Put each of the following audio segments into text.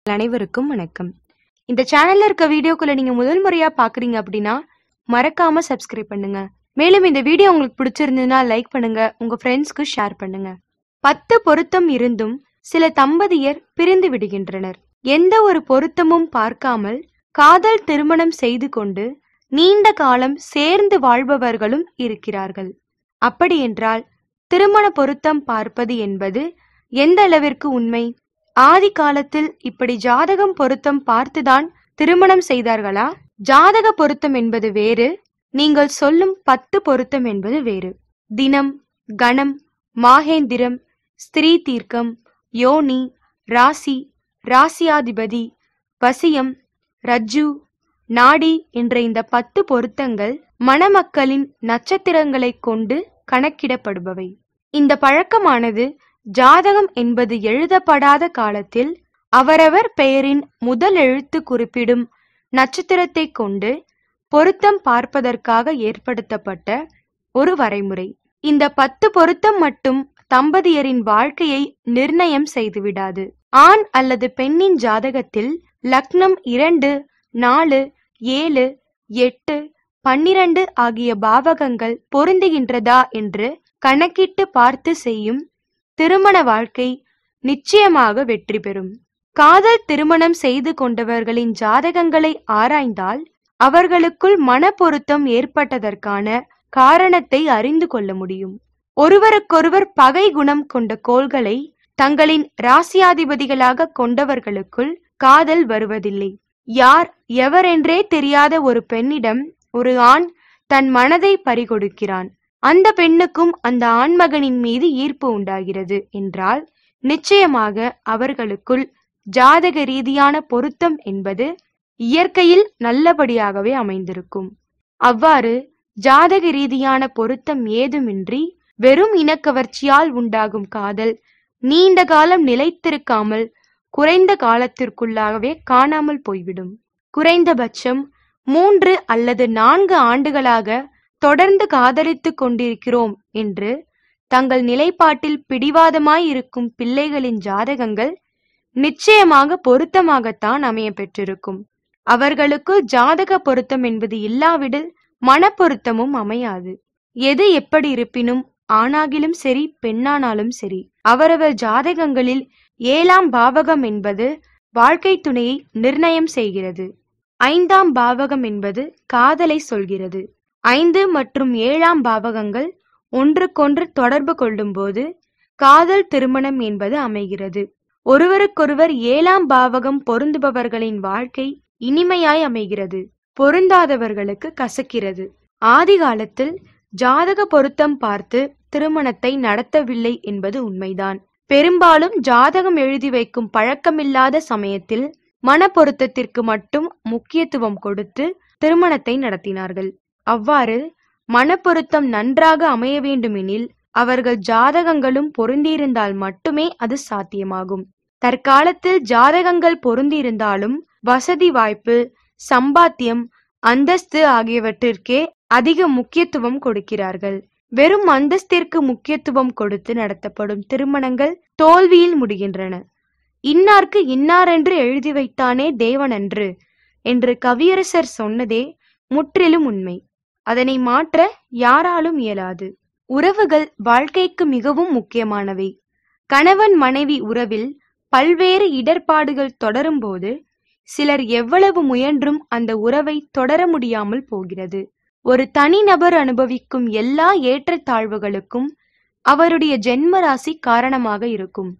அனைவருக்கும் வணக்கம் இந்த சேனல்ல இருக்க வீடியோக்குள்ள நீங்க முதல் முறையா பாக்குறீங்க அப்படின்னா மறக்காம சப்ஸ்கிரைப் பண்ணுங்க மேலும் இந்த வீடியோ உங்களுக்கு பிடிச்சிருந்ததுன்னா லைக் பண்ணுங்க உங்க ஃப்ரெண்ட்ஸ்க்கு ஷேர் பண்ணுங்க பத்து பொருத்தம் இருந்தும் சில தம்பதியர் பிரிந்து விடுகின்றனர் எந்த ஒரு பொருத்தமும் பார்க்காமல் காதல் திருமணம் செய்து கொண்டு நீண்ட காலம் சேர்ந்து வாழ்பவர்களும் இருக்கிறார்கள் அப்படியென்றால் திருமண பொருத்தம் பார்ப்பது என்பது எந்த அளவிற்கு உண்மை ஆதி காலத்தில் இப்படி ஜாதகம் பொருத்தம் பார்த்துதான் திருமணம் செய்தார்களா ஜாதக பொருத்தம் என்பது வேறு நீங்கள் சொல்லும் பத்து பொருத்தம் என்பது வேறு தினம் கணம் மாகேந்திரம் ஸ்திரீ தீர்க்கம் யோனி ராசி ராசியாதிபதி வசியம் ரஜ்ஜு நாடி என்ற இந்த பத்து பொருத்தங்கள் மணமக்களின் நட்சத்திரங்களைக் கொண்டு கணக்கிடப்படுபவை இந்த பழக்கமானது ஜாதகம் என்பது எழுதப்படாத காலத்தில் அவரவர் பெயரின் முதல் எழுத்து குறிப்பிடும் நட்சத்திரத்தை கொண்டு பொருத்தம் பார்ப்பதற்காக ஏற்படுத்தப்பட்ட ஒரு வரைமுறை இந்த பத்து பொருத்தம் மட்டும் தம்பதியரின் வாழ்க்கையை நிர்ணயம் செய்துவிடாது ஆண் அல்லது பெண்ணின் ஜாதகத்தில் லக்னம் இரண்டு நாலு ஏழு எட்டு பன்னிரண்டு ஆகிய பாவகங்கள் பொருந்துகின்றதா என்று கணக்கிட்டு பார்த்து செய்யும் திருமண வாழ்க்கை நிச்சயமாக வெற்றி பெறும் காதல் திருமணம் செய்து கொண்டவர்களின் ஜாதகங்களை ஆராய்ந்தால் அவர்களுக்குள் மனப்பொருத்தம் ஏற்பட்டதற்கான காரணத்தை அறிந்து கொள்ள முடியும் ஒருவருக்கொருவர் பகை குணம் கொண்ட கோள்களை தங்களின் ராசியாதிபதிகளாக கொண்டவர்களுக்குள் காதல் வருவதில்லை யார் எவரென்றே தெரியாத ஒரு பெண்ணிடம் ஒரு ஆண் தன் மனதை பறிகொடுக்கிறான் அந்த பெண்ணுக்கும் அந்த ஆண்மகனின் மீது ஈர்ப்பு உண்டாகிறது என்றால் நிச்சயமாக அவர்களுக்குள் ஜாதக ரீதியான பொருத்தம் என்பது இயற்கையில் நல்லபடியாகவே அமைந்திருக்கும் அவ்வாறு ஜாதக ரீதியான பொருத்தம் ஏதுமின்றி வெறும் இனக்கவர்ச்சியால் உண்டாகும் காதல் நீண்ட காலம் நிலைத்திருக்காமல் குறைந்த காலத்திற்குள்ளாகவே காணாமல் போய்விடும் குறைந்தபட்சம் மூன்று அல்லது நான்கு ஆண்டுகளாக தொடர்ந்து காதலித்துக் கொண்டிருக்கிறோம் என்று தங்கள் நிலைப்பாட்டில் பிடிவாதமாய் இருக்கும் பிள்ளைகளின் ஜாதகங்கள் நிச்சயமாக பொருத்தமாகத்தான் அமைய பெற்றிருக்கும் அவர்களுக்கு ஜாதக பொருத்தம் என்பது இல்லாவிடில் மனப்பொருத்தமும் அமையாது எது எப்படி இருப்பினும் ஆணாகிலும் சரி பெண்ணானாலும் சரி அவரவர் ஜாதகங்களில் ஏழாம் பாவகம் என்பது வாழ்க்கை துணையை நிர்ணயம் செய்கிறது ஐந்தாம் பாவகம் என்பது காதலை சொல்கிறது ஐந்து மற்றும் ஏழாம் பாவகங்கள் ஒன்றுக்கொன்று தொடர்பு கொள்ளும்போது காதல் திருமணம் என்பது அமைகிறது ஒருவருக்கொருவர் ஏழாம் பாவகம் பொருந்துபவர்களின் வாழ்க்கை இனிமையாய் அமைகிறது பொருந்தாதவர்களுக்கு கசக்கிறது ஆதி காலத்தில் ஜாதக பொருத்தம் பார்த்து திருமணத்தை நடத்தவில்லை என்பது உண்மைதான் பெரும்பாலும் ஜாதகம் எழுதி வைக்கும் பழக்கமில்லாத சமயத்தில் மனப்பொருத்தத்திற்கு மட்டும் முக்கியத்துவம் கொடுத்து திருமணத்தை நடத்தினார்கள் அவ்வாறு மனப்பொருத்தம் நன்றாக அமைய வேண்டுமெனில் அவர்கள் ஜாதகங்களும் பொருந்தியிருந்தால் மட்டுமே அது சாத்தியமாகும் தற்காலத்தில் ஜாதகங்கள் பொருந்தியிருந்தாலும் வசதி வாய்ப்பு சம்பாத்தியம் அந்தஸ்து ஆகியவற்றிற்கே அதிக முக்கியத்துவம் கொடுக்கிறார்கள் வெறும் அந்தஸ்திற்கு முக்கியத்துவம் கொடுத்து நடத்தப்படும் திருமணங்கள் தோல்வியில் முடிகின்றன இன்னார்க்கு இன்னாரென்று எழுதி வைத்தானே தேவனன்று என்று கவியரசர் சொன்னதே முற்றிலும் உண்மை அதனை மாற்ற யாராலும் இயலாது உறவுகள் வாழ்க்கைக்கு மிகவும் முக்கியமானவை கணவன் மனைவி உறவில் பல்வேறு இடர்பாடுகள் தொடரும்போது சிலர் எவ்வளவு முயன்றும் அந்த உறவை தொடர முடியாமல் போகிறது ஒரு தனிநபர் அனுபவிக்கும் எல்லா ஏற்றத்தாழ்வுகளுக்கும் அவருடைய ஜென்ம ராசி காரணமாக இருக்கும்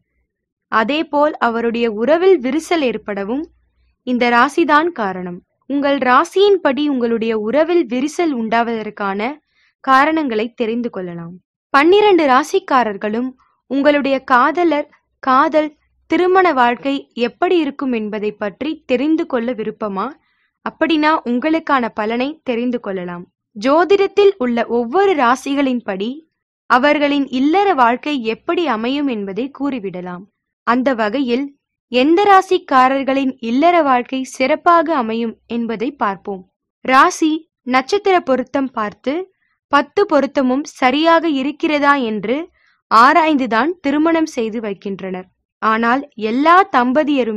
அதேபோல் அவருடைய உறவில் விரிசல் ஏற்படவும் இந்த ராசிதான் காரணம் உங்கள் ராசியின்படி உங்களுடைய உறவில் விரிசல் உண்டாவதற்கான காரணங்களை தெரிந்து கொள்ளலாம் பன்னிரண்டு ராசிக்காரர்களும் உங்களுடைய காதலர் காதல் திருமண வாழ்க்கை எப்படி இருக்கும் என்பதை பற்றி தெரிந்து கொள்ள விருப்பமா அப்படின்னா உங்களுக்கான பலனை தெரிந்து கொள்ளலாம் ஜோதிடத்தில் உள்ள ஒவ்வொரு ராசிகளின்படி அவர்களின் இல்லற வாழ்க்கை எப்படி அமையும் என்பதை கூறிவிடலாம் அந்த வகையில் எந்த ராசிக்காரர்களின் இல்லற வாழ்க்கை சிறப்பாக அமையும் என்பதை பார்ப்போம் ராசி நட்சத்திர பொருத்தம் பார்த்து பத்து பொருத்தமும் சரியாக இருக்கிறதா என்று ஆராய்ந்துதான் திருமணம் செய்து வைக்கின்றனர் ஆனால் எல்லா தம்பதியருமே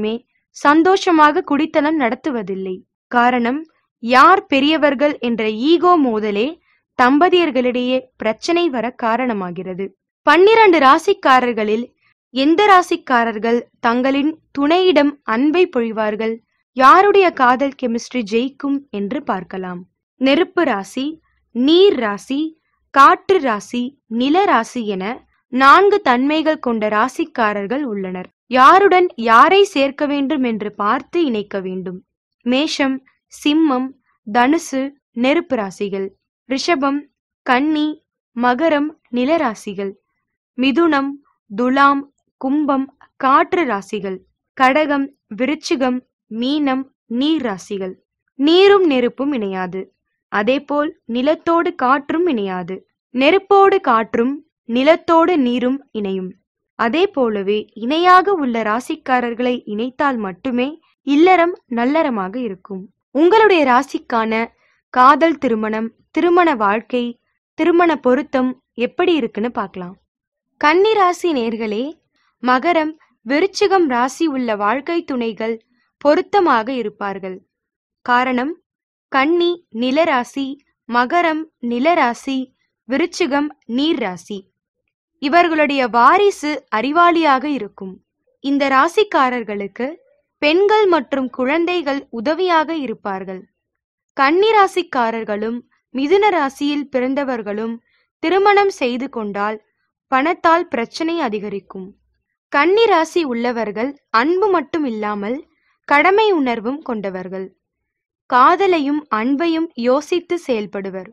சந்தோஷமாக குடித்தனம் நடத்துவதில்லை காரணம் யார் பெரியவர்கள் என்ற ஈகோ மோதலே தம்பதியர்களிடையே பிரச்சனை வர காரணமாகிறது பன்னிரண்டு ராசிக்காரர்களில் எந்த ராசிக்காரர்கள் தங்களின் துணையிடம் அன்பை பொழிவார்கள் யாருடைய காதல் கெமிஸ்ட்ரி ஜெயிக்கும் என்று பார்க்கலாம் நெருப்பு ராசி நீர் ராசி காற்று ராசி நில ராசி என நான்கு தன்மைகள் கொண்ட ராசிக்காரர்கள் உள்ளனர் யாருடன் யாரை சேர்க்க வேண்டும் என்று பார்த்து இணைக்க வேண்டும் மேஷம் சிம்மம் தனுசு நெருப்பு ராசிகள் ரிஷபம் கன்னி மகரம் நிலராசிகள் மிதுனம் துலாம் கும்பம் காற்று ராசிகள் கடகம் விருச்சிகம் மீனம் நீர் ராசிகள் நீரும் நெருப்பும் இணையாது அதேபோல் நிலத்தோடு காற்றும் இணையாது நெருப்போடு காற்றும் நிலத்தோடு நீரும் இணையும் அதே போலவே இணையாக உள்ள ராசிக்காரர்களை இணைத்தால் மட்டுமே இல்லறம் நல்லறமாக இருக்கும் உங்களுடைய ராசிக்கான காதல் திருமணம் திருமண வாழ்க்கை திருமண பொருத்தம் எப்படி இருக்குன்னு பார்க்கலாம் கன்னி ராசி நேர்களே மகரம் விருச்சிகம் ராசி உள்ள வாழ்க்கை துணைகள் பொருத்தமாக இருப்பார்கள் காரணம் கன்னி நிலராசி மகரம் நிலராசி விருச்சிகம் நீர் ராசி இவர்களுடைய வாரிசு அறிவாளியாக இருக்கும் இந்த ராசிக்காரர்களுக்கு பெண்கள் மற்றும் குழந்தைகள் உதவியாக இருப்பார்கள் கன்னி ராசிக்காரர்களும் மிதுன ராசியில் பிறந்தவர்களும் திருமணம் செய்து கொண்டால் பணத்தால் பிரச்சனை அதிகரிக்கும் கன்னி ராசி உள்ளவர்கள் அன்பு மட்டும் இல்லாமல் கடமை உணர்வும் கொண்டவர்கள் காதலையும் அன்பையும் யோசித்து செயல்படுவர்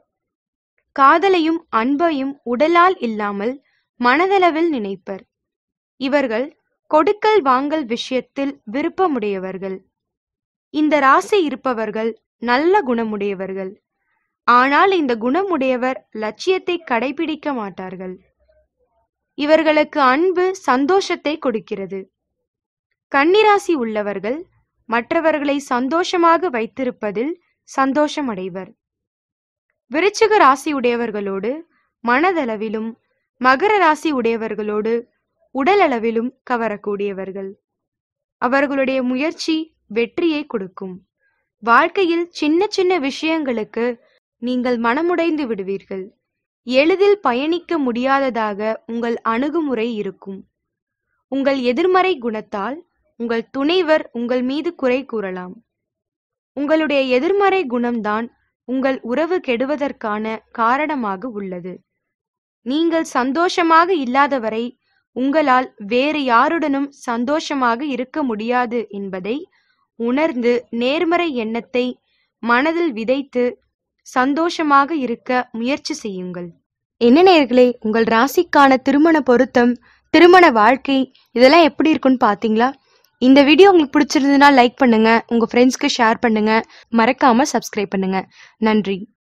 காதலையும் அன்பையும் உடலால் இல்லாமல் மனதளவில் நினைப்பர் இவர்கள் கொடுக்கல் வாங்கல் விஷயத்தில் விருப்பமுடையவர்கள் இந்த ராசி இருப்பவர்கள் நல்ல குணமுடையவர்கள் ஆனால் இந்த குணமுடையவர் லட்சியத்தை கடைபிடிக்க மாட்டார்கள் இவர்களுக்கு அன்பு சந்தோஷத்தை கொடுக்கிறது கன்னிராசி உள்ளவர்கள் மற்றவர்களை சந்தோஷமாக வைத்திருப்பதில் சந்தோஷமடைவர் விருச்சிக ராசி உடையவர்களோடு மனதளவிலும் மகர ராசி உடையவர்களோடு உடலளவிலும் கவரக்கூடியவர்கள் அவர்களுடைய முயற்சி வெற்றியை கொடுக்கும் வாழ்க்கையில் சின்ன சின்ன விஷயங்களுக்கு நீங்கள் மனமுடைந்து விடுவீர்கள் எளிதில் பயணிக்க முடியாததாக உங்கள் அணுகுமுறை இருக்கும் உங்கள் எதிர்மறை குணத்தால் உங்கள் துணைவர் உங்கள் மீது குறை கூறலாம் உங்களுடைய எதிர்மறை குணம்தான் உங்கள் உறவு கெடுவதற்கான காரணமாக உள்ளது நீங்கள் சந்தோஷமாக இல்லாதவரை உங்களால் வேறு யாருடனும் சந்தோஷமாக இருக்க முடியாது என்பதை உணர்ந்து நேர்மறை எண்ணத்தை மனதில் விதைத்து சந்தோஷமாக இருக்க முயற்சி செய்யுங்கள் என்ன நேர்களே உங்கள் ராசிக்கான திருமண பொருத்தம் திருமண வாழ்க்கை இதெல்லாம் எப்படி இருக்குன்னு பாத்தீங்களா இந்த வீடியோ உங்களுக்கு பிடிச்சிருந்ததுன்னா லைக் பண்ணுங்க உங்க ஃப்ரெண்ட்ஸ்க்கு ஷேர் பண்ணுங்க மறக்காம சப்ஸ்கிரைப் பண்ணுங்க நன்றி